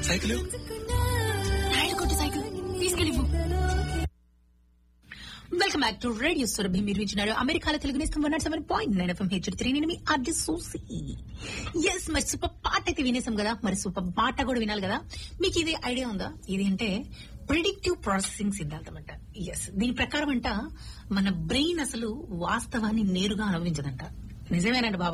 cycle రాయలు కొట్టి cycle తీసుకెళ్ళివ్వు welcome back to radio Surabhi మీరు వింటున్నారు అమెరికాలో తెలుగు నేస్తం one nought seven point nine FM H three నేను మీ అడ్డి సూసి ఎస్ మరి సూపర్ పాట అయితే వినేసాం కదా మరి సూపర్ పాట కూడా వినాలి కదా మీకు ఇది ఐడియా ఉందా ఇది అంటే ప్రిడిక్టివ్ ప్రాసెసింగ్ సిద్ధాంతం అంట ఎస్ దీని ప్రకారం అంట మన బ్రెయిన్ అసలు వాస్తవాన్ని నేరుగా అనుభవించదంట నిజమేనండి బాబా